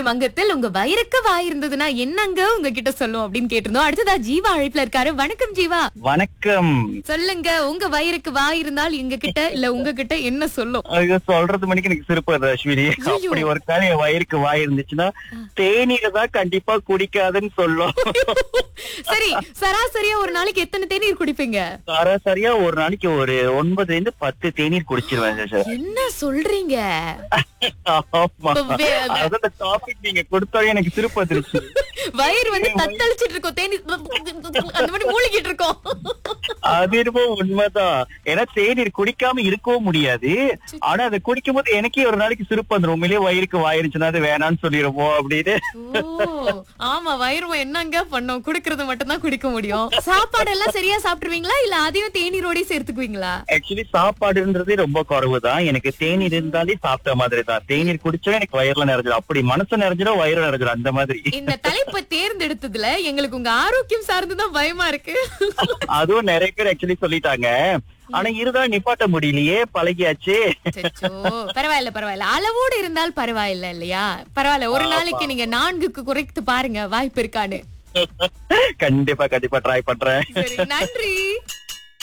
செய்யும் அங்கத்தில் உங்க வயிறுக்கு வாய் இருந்ததுன்னா என்னங்க உங்ககிட்ட சொல்லும் அப்படின்னு கேட்டிருந்தோம் அடுத்ததா ஜீவா அழைப்புல இருக்காரு வணக்கம் ஜீவா வணக்கம் சொல்லுங்க உங்க வயிறுக்கு வாய் இருந்தால் எங்க கிட்ட இல்ல உங்ககிட்ட என்ன சொல்லும் ஐயோ, சொல்றது மணிக்கு எனக்கு சிரிப்பு வருது அஸ்வினி அப்படி ஒரு காலம் என் வயிறுக்கு வாய் இருந்துச்சுன்னா தேநீரை தான் கண்டிப்பா குடிக்காதுன்னு சொல்லும் சரி சராசரியா ஒரு நாளைக்கு எத்தனை தேநீர் குடிப்பீங்க சராசரியா ஒரு நாளைக்கு ஒரு ஒன்பதுல இருந்து பத்து தேநீர் குடிச்சிருவேன் சார் என்ன சொல்றீங்க ஆமா இப்ப வே- அதான் இந்த டாபிக் நீங்க கொடுத்தாலே எனக்கு சிரிப்பு வந்துருச்சு வயிறு வந்து தத்தளிச்சிட்டு இருக்கோம் தேநீர் அந்த மாதிரி மூழ்கிட்டு இருக்கோம் அது என்னமோ உண்மைதான் ஏன்னா தேநீர் குடிக்காம இருக்கவும் முடியாது ஆனா அதை குடிக்கும் போது எனக்கே ஒரு நாளைக்கு சிரிப்பு வந்துரும் உண்மையிலேயே வயிறுக்கு வாயிருச்சுன்னா அது வேணாம்னு சொல்லிடுவோம் அப்படின்னு ஓ, ஆமா வயிறு என்னங்க பண்ணோம் குடுக்கறது மட்டும் தான் குடிக்க முடியும் சாப்பாடு எல்லாம் சரியா சாப்பிட்டுருவீங்களா இல்ல அதையும் தேநீரோடய சேர்த்துக்குவீங்களா ஆக்சுவலி சாப்பாடுன்றதே ரொம்ப குறைவுதான் எனக்கு தேநீர் இருந்தாலே சாப்பிட்ட மாதிரி தான் தேநீர் குடிச்சா எனக்கு வயிறுல நிறைஞ்சிடும் அப்படி மனசு நிறைஞ்சிடும் வயிறு நிறைஞ்சிடும் அந்த மாதிரி இந்த தலைப்பை தேர்ந்தெடுத்ததுல எங்களுக்கு உங்க ஆரோக்கியம் சார்ந்துதான் பயமா இருக்கு அதுவும் நிறைய பேர் ஆக்சுவலி சொல்லிட்டாங்க ஆனா இருந்தாலும் நிப்பாட்ட முடியலையே பழகியாச்சு அச்சச்சோ. பரவாயில்ல பரவாயில்ல அளவோடு இருந்தால் பரவாயில்ல இல்லையா பரவாயில்ல ஒரு நாளைக்கு நீங்க நான்குக்கு குறைத்து பாருங்க வாய்ப்பு இருக்கான்னு கண்டிப்பா கண்டிப்பா ட்ரை பண்றேன் சரி நன்றி